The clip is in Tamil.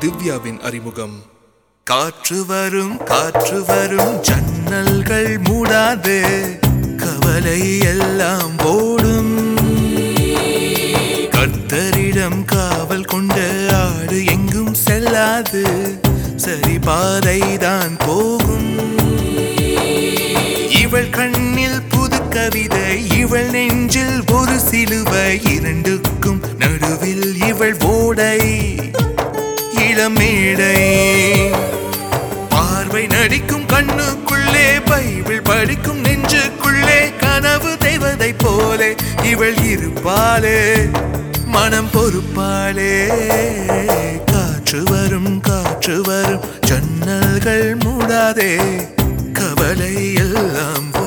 திவ்யாவின் அறிமுகம் காற்று வரும் காற்று வரும் ஜன்னல்கள் மூடாது கவலை எல்லாம் ஓடும் கர்த்தரிடம் காவல் கொண்ட ஆடு எங்கும் செல்லாது சரி பாதைதான் போகும் இவள் கண்ணில் புது கவிதை இவள் நெஞ்சில் ஒரு சிலுவை இரண்டுக்கும் நடுவில் இவள் ஓடை இளமேடை பார்வை நடிக்கும் கண்ணுக்குள்ளே பைபிள் படிக்கும் நெஞ்சுக்குள்ளே கனவு தெய்வதை போலே இவள் இருப்பாளே மனம் பொறுப்பாளே காற்று வரும் காற்று வரும் ஜன்னல்கள் மூடாதே கவலை எல்லாம்